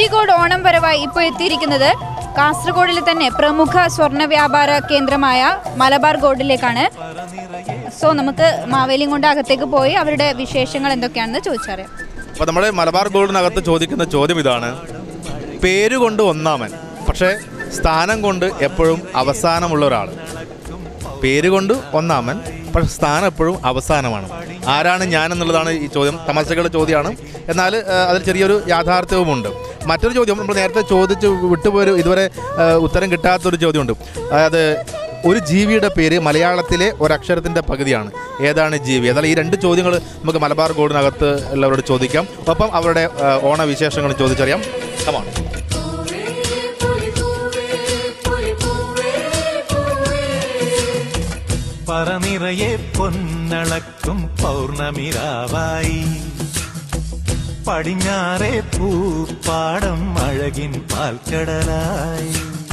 Gold Onam വരവായി ഇപ്പോൾ എത്തിയിരിക്കുന്നത് കാസർഗോഡിലെ തന്നെ പ്രമുഖ സ്വർണ്ണ വ്യാപാര കേന്ദ്രമായ മലബാർ ഗോൾഡിലേക്കാണ് സോ നമുക്ക് മാവേലിയും കൊണ്ട് അകത്തേക്ക് പോയി അവരുടെ വിശേഷങ്ങൾ എന്തൊക്കെയാണെന്ന് ചോദിച്ചറിയാം അപ്പോൾ നമ്മുടെ മലബാർ ഗോൾഡിനകത്ത് ചോദിക്കുന്ന ചോദ്യം ഇതാണ് പേരുകൊണ്ട് ഒന്നാമൻ പക്ഷേ സ്ഥാനം കൊണ്ട് എപ്പോഴും അവസാനമുള്ള ഒരാൾ പേരുകൊണ്ട് ഒന്നാമൻ പക്ഷേ സ്ഥാനം എപ്പോഴും അവസാനമാണ് ആരാണ് ഞാൻ എന്നുള്ളതാണ് ഈ ചോദ്യം തമാശകളുടെ ചോദ്യമാണ് എന്നാൽ ആ, അതിൽ ചെറിയൊരു യാഥാർത്ഥ്യവുമുണ്ട് മറ്റൊരു ചോദ്യം നമ്മൾ നേരത്തെ ചോദിച്ച് വിട്ടുപോയൊരു ഇതുവരെ ആ, ഉത്തരം കിട്ടാത്തൊരു ചോദ്യമുണ്ട് അതായത് ഒരു ജീവിയുടെ പേര് മലയാളത്തിലെ ഒരക്ഷരത്തിൻ്റെ പകുതിയാണ് ഏതാണ് ജീവി അതായത് ഈ രണ്ട് ചോദ്യങ്ങൾ നമുക്ക് മലബാർ ഗോൾഡിനകത്ത് ഉള്ളവരോട് ചോദിക്കാം ഒപ്പം അവരുടെ ആ, ഓണവിശേഷങ്ങൾ ചോദിച്ചറിയാം കമാണ് പറനിറയെ പൊന്നളക്കും പൗർണമിരാവായി പടിഞ്ഞാറെ പൂപ്പാടം അഴകിൻ പാൽക്കടലായി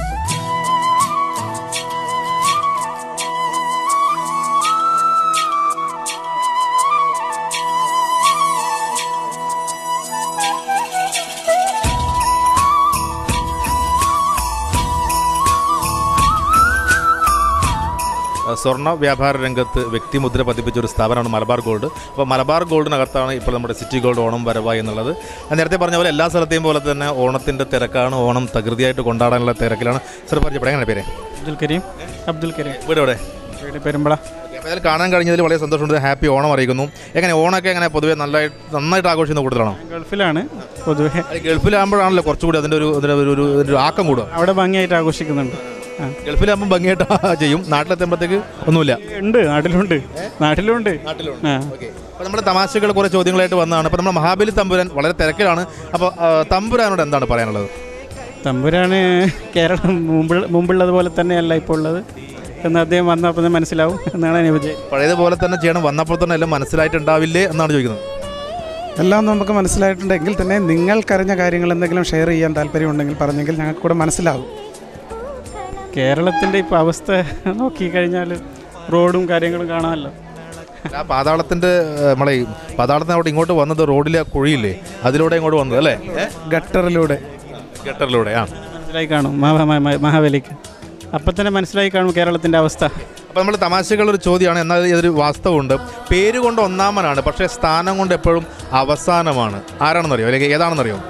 സ്വർണ്ണ വ്യാപാര രംഗത്ത് വ്യക്തിമുദ്ര പതിപ്പിച്ച ഒരു സ്ഥാപനമാണ് മലബാർ ഗോൾഡ് അപ്പോൾ മലബാർ ഗോൾഡിനകത്താണ് ഇപ്പോൾ നമ്മുടെ സിറ്റി ഗോൾഡ് ഓണം വരവായി എന്നുള്ളത് ഞാൻ നേരത്തെ പറഞ്ഞ പോലെ എല്ലാ സ്ഥലത്തെയും പോലെ തന്നെ ഓണത്തിൻ്റെ തിരക്കാണ് ഓണം തകൃതിയായിട്ട് കൊണ്ടാടാനുള്ള തിരക്കിലാണ് സർ പരിചയപ്പെടാം എങ്ങനെ പേര് അബ്ദുൽ കരീം അബ്ദുൽ കരീം വീട് എവിടെ വീട് പെരുമ്പള അപ്പോൾ അതിൽ കാണാൻ കഴിഞ്ഞതിൽ വളരെ സന്തോഷമുണ്ട് ഹാപ്പി ഓണം അറിയിക്കുന്നു എങ്ങനെ ഓണമൊക്കെ എങ്ങനെ പൊതുവേ നല്ലതായിട്ട് നന്നായിട്ട് ആഘോഷിക്കുന്ന കൂടുതലാണോ ഗൾഫിലാണ് പൊതുവെ അത് ഗൾഫിലാകുമ്പോഴാണല്ലോ കുറച്ചുകൂടി അതിൻ്റെ ഒരു അതിൻ്റെ ഒരു ഒരു ഒരു ആക്കം കൂടുക അവിടെ ഭംഗിയായിട്ട് ആഘോഷിക്കുന്നുണ്ട് ആ ഗൾഫിലാകുമ്പോൾ ഭംഗിയായിട്ട് ചെയ്യും നാട്ടിലെത്തുമ്പോഴത്തേക്ക് ഒന്നുമില്ല ഉണ്ട് നാട്ടിലുണ്ട് നാട്ടിലുണ്ട് ആ അപ്പോൾ നമ്മുടെ തമാശകൾ കുറേ ചോദ്യങ്ങളായിട്ട് വന്നതാണ് അപ്പോൾ നമ്മുടെ മഹാബലി തമ്പുരാൻ വളരെ തിരക്കിലാണ് അപ്പോൾ ആ, തമ്പുരാനോട് എന്താണ് പറയാനുള്ളത് തമ്പുരാണ് കേരളം മുമ്പ് മുമ്പുള്ളതുപോലെ തന്നെയല്ല ഇപ്പോൾ ഉള്ളത് എന്ന് അദ്ദേഹം വന്നപ്പോൾ തന്നെ മനസ്സിലാവും എന്നാണ് എൻ്റെ വിജയം പഴയതുപോലെ തന്നെ ചെയ്യണം വന്നപ്പോൾ തന്നെ എല്ലാം മനസ്സിലായിട്ടുണ്ടാവില്ലേ എന്നാണ് ചോദിക്കുന്നത് എല്ലാം നമുക്ക് മനസ്സിലായിട്ടുണ്ടെങ്കിൽ തന്നെ നിങ്ങൾക്കറിഞ്ഞ കാര്യങ്ങൾ എന്തെങ്കിലും ഷെയർ ചെയ്യാൻ താല്പര്യമുണ്ടെങ്കിൽ പറഞ്ഞെങ്കിൽ ഞങ്ങൾക്ക് കൂടെ മനസ്സിലാവും കേരളത്തിൻ്റെ ഇപ്പോൾ അവസ്ഥ നോക്കിക്കഴിഞ്ഞാൽ റോഡും കാര്യങ്ങളും കാണാമല്ലോ ആ പാതാളത്തിൻ്റെ നമ്മളെ ഈ പാതാളത്തിന് അവിടെ ഇങ്ങോട്ട് വന്നത് റോഡിലെ ആ കുഴിയില്ലേ അതിലൂടെ ഇങ്ങോട്ട് വന്നത് അല്ലേ ഗട്ടറിലൂടെ ഗട്ടറിലൂടെ ആ മനസ്സിലായി കാണും മഹാ- മഹാ- മഹാബലിക്ക് അപ്പം തന്നെ മനസ്സിലായി കാണും കേരളത്തിൻ്റെ അവസ്ഥ അപ്പോൾ നമ്മൾ തമാശകളൊരു ചോദ്യമാണ് എന്നാൽ ഇതൊരു വാസ്തവമുണ്ട് പേര് കൊണ്ട് ഒന്നാമനാണ് പക്ഷേ സ്ഥാനം കൊണ്ട് എപ്പോഴും അവസാനമാണ് ആരാണെന്നറിയോ അല്ലെങ്കിൽ ഏതാണെന്നറിയോ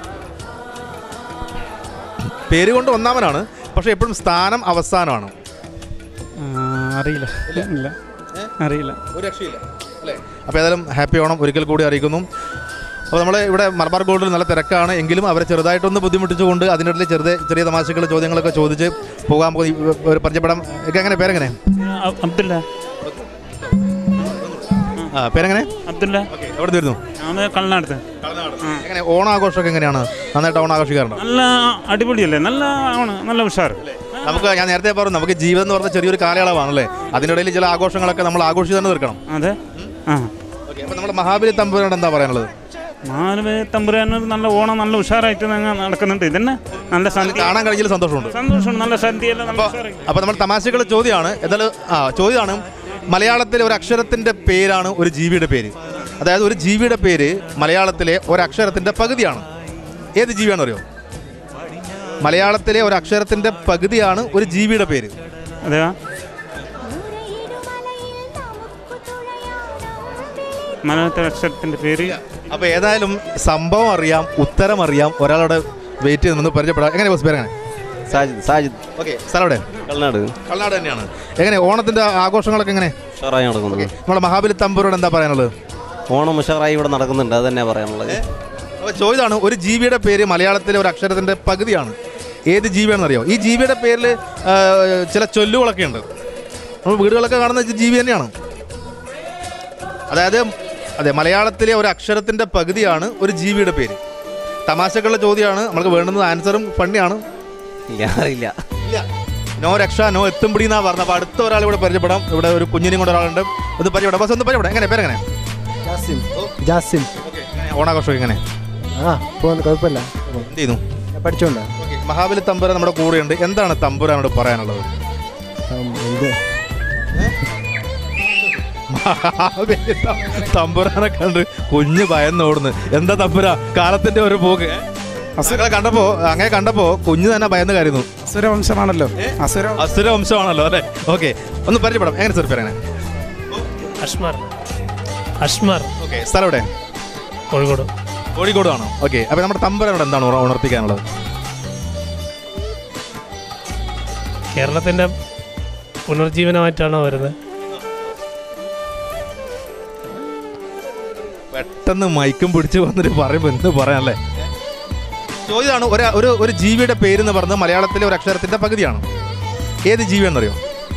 പേര് കൊണ്ട് ഒന്നാമനാണ് പക്ഷേ എപ്പോഴും സ്ഥാനം അവസാനമാണ് ആ, അറിയില്ല ഇല്ല അറിയില്ല ഒരു രക്ഷയില്ല അല്ലേ അപ്പോൾ ഏതായാലും ഹാപ്പി ഓണം ഒരിക്കൽ കൂടി അറിയിക്കുന്നു അപ്പോൾ നമ്മൾ ഇവിടെ മലബാർ ഗോൾഡിൽ നല്ല തിരക്കാണ് എങ്കിലും അവരെ ചെറുതായിട്ടൊന്ന് ബുദ്ധിമുട്ടിച്ചുകൊണ്ട് അതിനിടയിൽ ചെറുതെ ചെറിയ തമാശകൾ ചോദ്യങ്ങളൊക്കെ ചോദിച്ച് പോകാൻ പോയി ഒരു പരിചയപ്പെടാം ഒക്കെ എങ്ങനെ പേരെങ്ങനെ അബ്ദുല്ല ആ പേരെങ്ങനെ അബ്ദുല്ല എവിടെ വരുന്നു ഞാൻ കള്ളനാടത്ത് എങ്ങനെ ഓണാഘോഷമൊക്കെ എങ്ങനെയാണ് നന്നായിട്ട് ഓണം ആഘോഷിക്കാറുണ്ടോ നല്ല അടിപൊളിയല്ലേ നല്ല ആണ് നല്ല ഉഷാർ നമുക്ക് ഞാൻ നേരത്തെ പറഞ്ഞു നമുക്ക് ജീവിതം എന്ന് പറഞ്ഞ ചെറിയൊരു കാലയളവാണല്ലേ അതിനിടയിൽ ചില ആഘോഷങ്ങളൊക്കെ നമ്മൾ ആഘോഷിച്ച് തന്നെ തീർക്കണം അതെ ആ ഓക്കെ അപ്പോൾ നമ്മുടെ മഹാബലി തമ്പുരാനോട് എന്താ പറയാനുള്ളത് നാല് തമ്പുരാന് നല്ല ഓണം നല്ല ഉഷാറായിട്ട് ഞങ്ങൾ നടക്കുന്നുണ്ട് ഇതന്നെ നല്ല സന്ധ്യ കാണാൻ കഴിഞ്ഞതിൽ സന്തോഷമുണ്ട് സന്തോഷമുണ്ട് നല്ല സന്ധ്യയെല്ലാം നല്ല ഉഷാറായി അപ്പോൾ നമ്മൾ തമാശകൾ ചോദ്യമാണ് എന്തായാലും ആ ചോദ്യമാണ് മലയാളത്തിലെ ഒരു അക്ഷരത്തിൻ്റെ പേരാണ് ഒരു ജീവിയുടെ പേര് അതായത് ഒരു ജീവിയുടെ പേര് മലയാളത്തിലെ ഒരക്ഷരത്തിൻ്റെ പകുതിയാണ് ഏത് ജീവിയാണെന്ന് അറിയോ മലയാളത്തിലെ ഒരു അക്ഷരത്തിൻ്റെ പകുതിയാണ് ഒരു ജീവിയുടെ പേര് അതെയാ മലയാളത്തെ അക്ഷരത്തിൻ്റെ പേര് അപ്പോൾ ഏതായാലും സംഭവം അറിയാം ഉത്തരം അറിയാം ഒരാളോട് വെയിറ്റ് ചെയ്ത് നിന്ന് പരിചയപ്പെടാം എങ്ങനെ ബസ് പേരെങ്ങനെ സാജിദ് സാജിദ് ഓക്കെ സ്ഥലം എവിടെ കളനാട് കള്ളനാട് തന്നെയാണ് എങ്ങനെ ഓണത്തിൻ്റെ ആഘോഷങ്ങളൊക്കെ എങ്ങനെ ഉഷാറായി നടക്കുന്നത് നമ്മുടെ മഹാബലി തമ്പുരോട് എന്താ പറയാനുള്ളത് ഓണം ഉഷാറായി ഇവിടെ നടക്കുന്നുണ്ട് അത് തന്നെ പറയാനുള്ളത് അപ്പോൾ ചോദ്യമാണ് ഒരു ജീവിയുടെ പേര് മലയാളത്തിലെ ഒരു അക്ഷരത്തിൻ്റെ പകുതിയാണ് ഏത് ജീവിയാണെന്ന് അറിയോ ഈ ജീവിയുടെ പേരിൽ ആ, ചില ചൊല്ലുകളൊക്കെ ഉണ്ട് നമ്മൾ വീടുകളൊക്കെ കാണുന്ന ഈ ജീവി തന്നെയാണ് അതായത് അതെ മലയാളത്തിലെ ഒരു അക്ഷരത്തിൻ്റെ പകുതിയാണ് ഒരു ജീവിയുടെ പേര് തമാശക്കുള്ള ചോദ്യമാണ് നമുക്ക് വേണ്ടുന്നത് ആൻസറും ഫണ്ണിയാണ് ഇല്ല അറിയില്ല ഇല്ല നോ രക്ഷ നോ എത്തുംപിടി എന്നാ പറഞ്ഞത് അപ്പോൾ അടുത്ത ഒരാൾ ഇവിടെ പരിചയപ്പെടാം ഇവിടെ ഒരു കുഞ്ഞിനെയും കൊണ്ട് ഒരാളുണ്ട് ഒന്ന് പരിചയപ്പെടാം ബസ് ഒന്ന് പരിചയപ്പെടാം എങ്ങനെ പേരെങ്ങനെ ജാസിം ജാസിം ഓക്കെ ഓണാഘോഷം എങ്ങനെ ആ പോകുന്നു കുഴപ്പമില്ല എന്ത് ചെയ്യുന്നു ഞാൻ പഠിച്ചോണ്ടാ ഓക്കെ മഹാബലി തമ്പുരാൻ നമ്മുടെ കൂടെയുണ്ട് എന്താണ് തമ്പുരാനോട് പറയാനുള്ളത് ഇത് മഹാബലി ത- തമ്പുരാനെ കണ്ട് കുഞ്ഞ് ഭയന്ന് ഓടുന്നു എന്താ തമ്പുരാ കാലത്തിന്റെ ഒരു പോക്ക് ഏ? അസുര കണ്ടപ്പോ അങ്ങനെ കണ്ടപ്പോ കുഞ്ഞു തന്നെ ഭയന്ന് കരുന്നു അസുരവംശമാണല്ലോ അസുര അസുര വംശമാണല്ലോ അല്ലേ ഓക്കെ ഒന്ന് പരിചയപ്പെടാം എങ്ങനെ സാർ പറയണേ അഷ്മർ അഷ്മർ ഓക്കെ സ്ഥലം എവിടെ കോഴിക്കോട് കോഴിക്കോട് ആണോ ഓക്കെ അപ്പൊ നമ്മുടെ തമ്പുരാനോട് എന്താണ് ഉണ- ഉണർത്തിക്കാനുള്ളത് കേരളത്തിൻ്റെ പുനർജീവനമായിട്ടാണ് വരുന്നത് പെട്ടെന്ന് മൈക്കും പിടിച്ച് വന്നിട്ട് പറയുമ്പോൾ എന്ത് പറയാനല്ലേ ചോദ്യമാണ് ഒരു ഒരു ഒരു ജീവിയുടെ പേര് എന്ന് പറഞ്ഞത് മലയാളത്തിലെ ഒരു അക്ഷരത്തിന്റെ പകുതിയാണ് ഏത് ജീവിയാണെന്നറിയോ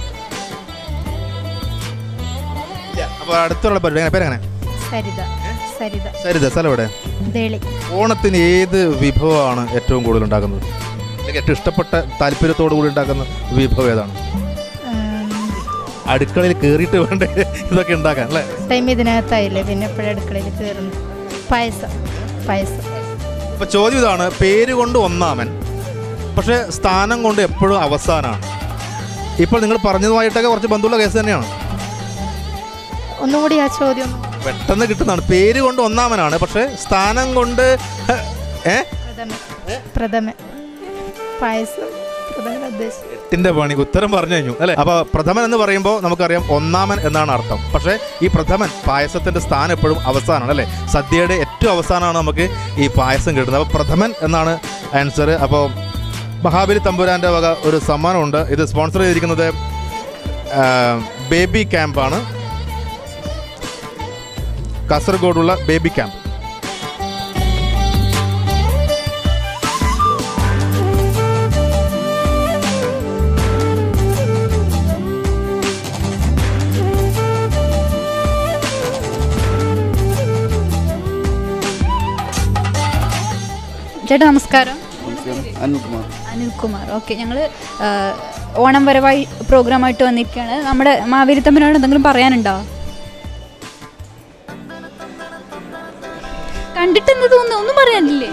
ഇല്ല അപ്പോൾ അടുത്തുള്ള പരിപാടി എങ്ങനെ പേരെങ്ങനെ സരിത സരിത സരിത സ്ഥലം എവിടെ ദേളി ഓണത്തിന് ഏത് വിഭവമാണ് ഏറ്റവും കൂടുതൽ ഉണ്ടാക്കുന്നത് അല്ലെങ്കിൽ ഏറ്റവും ഇഷ്ടപ്പെട്ട താല്പര്യത്തോടു കൂടി ഉണ്ടാക്കുന്ന വിഭവം ഏതാണ് അടുക്കളയിൽ കയറിയിട്ട് വേണ്ട ഇതൊക്കെ ഉണ്ടാക്കാൻ അല്ലേ ടൈം ഇതിനകത്തായില്ലേ പിന്നെ എപ്പോഴും അടുക്കളയിൽ കയറുന്നു പായസം പായസം അപ്പൊ ചോദ്യം ഇതാണ് പേര് കൊണ്ട് ഒന്നാമൻ പക്ഷെ സ്ഥാനം കൊണ്ട് എപ്പോഴും അവസാനമാണ് ഇപ്പോൾ നിങ്ങൾ പറഞ്ഞതുമായിട്ടൊക്കെ കുറച്ച് ബന്ധുള്ള കേസ് തന്നെയാണ് ഒന്നുകൂടി ആ ചോദ്യം ഒന്ന് പെട്ടെന്ന് കിട്ടുന്നതാണ് പേര് കൊണ്ട് ഒന്നാമനാണ് പക്ഷെ സ്ഥാനം കൊണ്ട് ഏ പ്രഥമ പ്രഥമ പായസം പ്രഥമ ഉദ്ദേശിച്ചത് എട്ടിന്റെ പണി ഉത്തരം പറഞ്ഞു കഴിഞ്ഞു അല്ലെ അപ്പൊ പ്രഥമൻ എന്ന് പറയുമ്പോൾ നമുക്കറിയാം ഒന്നാമൻ എന്നാണ് അർത്ഥം പക്ഷേ ഈ പ്രഥമൻ പായസത്തിന്റെ സ്ഥാനം എപ്പോഴും അവസാനമാണ് അല്ലെ സദ്യയുടെ ഏറ്റവും അവസാനമാണ് നമുക്ക് ഈ പായസം കിട്ടുന്നത് അപ്പോൾ പ്രഥമൻ എന്നാണ് ആൻസർ അപ്പോൾ മഹാബലി തമ്പുരാന്റെ വക ഒരു സമ്മാനമുണ്ട് ഇത് സ്പോൺസർ ചെയ്തിരിക്കുന്നത് ആ, ബേബി ക്യാമ്പാണ് കാസർഗോഡുള്ള ബേബി ക്യാമ്പ് ചേട്ടാ നമസ്കാരം അനിൽകുമാർ അനിൽകുമാർ ഓക്കെ ഞങ്ങൾ ഓണം വരവായി പ്രോഗ്രാമായിട്ട് വന്നിരിക്കുകയാണ് നമ്മുടെ മാവേലിത്തമ്മനോട് എന്തെങ്കിലും പറയാനുണ്ടോ കണ്ടിട്ട് എന്ത് തോന്നുന്നു ഒന്നും പറയാനില്ലേ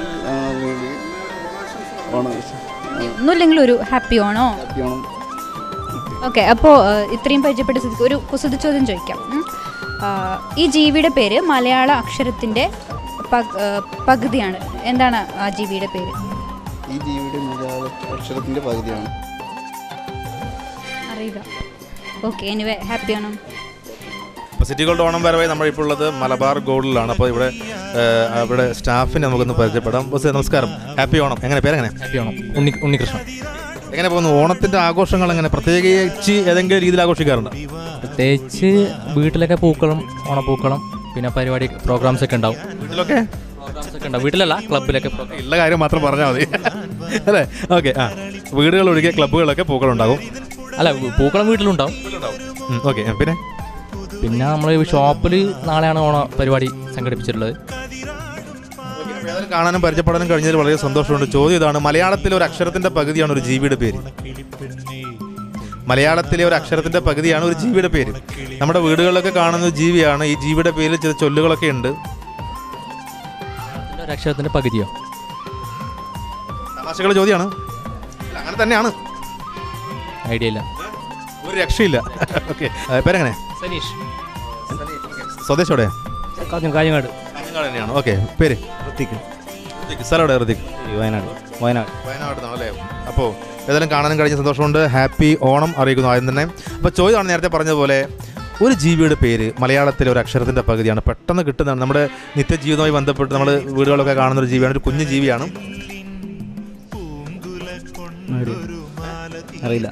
ഓണം ഒന്നുമില്ലെങ്കിൽ ഒരു ഹാപ്പി ഓണോ ഹാപ്പി ഓണം ഓക്കെ അപ്പോൾ ഇത്രയും പരിചയപ്പെട്ട സ്ഥിതിക്ക് ഒരു കുസൃതി ചോദ്യം ചോദിക്കാം ഉം. ആ, ഈ ജീവിയുടെ പേര് മലയാള അക്ഷരത്തിൻ്റെ പക്- ആ, പകുതിയാണ് എന്താണ് ആ ജീവിയുടെ പേര് ഈ ജീവിയുടെ മലയാള അക്ഷരത്തിന്റെ പകുതിയാണ് അറിയില്ല ഓക്കെ എനിവേ ഹാപ്പി ആണോ അപ്പോൾ സിറ്റി ഗോൾഡ് ഓണം വരവായി നമ്മൾ ഇപ്പോൾ ഉള്ളത് മലബാർ ഗോൾഡിലാണ് അപ്പോൾ ഇവിടെ ആ, അവിടെ സ്റ്റാഫിനെ നമുക്കൊന്ന് പരിചയപ്പെടാം ബസ് നമസ്കാരം ഹാപ്പി ഓണം എങ്ങനെ പേരെങ്ങനെ ഹാപ്പി ഓണം ഉണ്ണി ഉണ്ണികൃഷ്ണൻ എങ്ങനെ പോകുന്നു ഓണത്തിന്റെ ആഘോഷങ്ങൾ എങ്ങനെ പ്രത്യേകിച്ച് ഏതെങ്കിലും രീതിയിൽ ആഘോഷിക്കാറുണ്ട് പ്രത്യേകിച്ച് വീട്ടിലൊക്കെ പൂക്കളം ഓണപ്പൂക്കളം പിന്നെ പരിപാടി പ്രോഗ്രാംസ് ഒക്കെ ഉണ്ടാവും വീട്ടിലൊക്കെ പ്രോഗ്രാംസ് ഒക്കെ ഉണ്ടാവും വീട്ടിലല്ല ക്ലബിലൊക്കെ program. ഉള്ള കാര്യം മാത്രം പറഞ്ഞാൽ മതി അല്ലേ ഓക്കെ ആ വീടുകൾ ഒഴികെ ക്ലബ്ബുകളൊക്കെ പൂക്കളുണ്ടാകും അല്ല പൂക്കളം വീട്ടിലുണ്ടാവും ഓക്കെ പിന്നെ പിന്നെ നമ്മൾ ഷോപ്പിൽ നാളെയാണ് ഓണ പരിപാടി സംഘടിപ്പിച്ചിട്ടുള്ളത് ഏതായാലും കാണാനും പരിചയപ്പെടാനും കഴിഞ്ഞതിൽ വളരെ സന്തോഷമുണ്ട് ചോദ്യം ഇതാണ് മലയാളത്തിലെ ഒരു അക്ഷരത്തിന്റെ പകുതിയാണ് ഒരു ജീവിയുടെ പേര് മലയാളത്തിലെ ഒരു അക്ഷരത്തിന്റെ പകുതിയാണ് ഒരു ജീവിയുടെ പേര് നമ്മുടെ വീടുകളിലൊക്കെ കാണുന്ന ഒരു ജീവിയാണ് ഈ ജീവിയുടെ പേരിൽ ചില ചൊല്ലുകളൊക്കെ ഉണ്ട് ഇതിന്റെ ഒരു അക്ഷരത്തിന്റെ പകുതിയോ തമാശകളുടെ ചോദ്യമാണ് അല്ല, അങ്ങനെ തന്നെയാണ് ഐഡിയ ഇല്ല ഒരു രക്ഷയില്ല ഓക്കെ പേരെങ്ങനെ സനീഷ് സ്വദേശം എവിടെ കാഞ്ഞങ്ങാട് കാഞ്ഞങ്ങാട് തന്നെയാണ് ഓക്കെ പേര് ഋത്തിക്ക് ഋതിക് സ്ഥലം എവിടെ ഋതിക് വയനാട് വയനാട് വയനാട് അല്ലേ അപ്പോൾ ഏതായാലും കാണാനും കഴിഞ്ഞ സന്തോഷമുണ്ട് ഹാപ്പി ഓണം അറിയിക്കുന്നു ആദ്യം തന്നെ അപ്പോൾ ചോദ്യമാണ് നേരത്തെ പറഞ്ഞതുപോലെ ഒരു ജീവിയുടെ പേര് മലയാളത്തിലെ ഒരു അക്ഷരത്തിൻ്റെ പകുതിയാണ് പെട്ടെന്ന് കിട്ടുന്നതാണ് നമ്മുടെ നിത്യജീവിതവുമായി ബന്ധപ്പെട്ട് നമ്മൾ വീടുകളൊക്കെ കാണുന്ന ഒരു ജീവിയാണ് ഒരു കുഞ്ഞു ജീവിയാണ് അറിയില്ല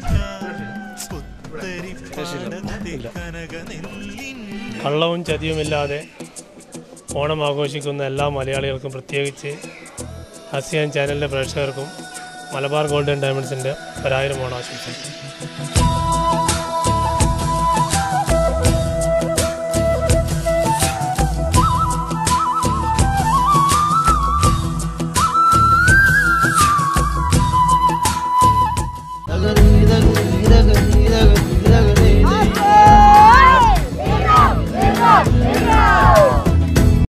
കള്ളവും ചതിയുമില്ലാതെ ഓണം ആഘോഷിക്കുന്ന എല്ലാ മലയാളികൾക്കും പ്രത്യേകിച്ച് ആസിയാൻ ചാനലിൻ്റെ പ്രേക്ഷകർക്കും മലബാർ ഗോൾഡൻ ഡയമണ്ട്സിൻ്റെ ഒരായിരം ഓണാശംസകൾ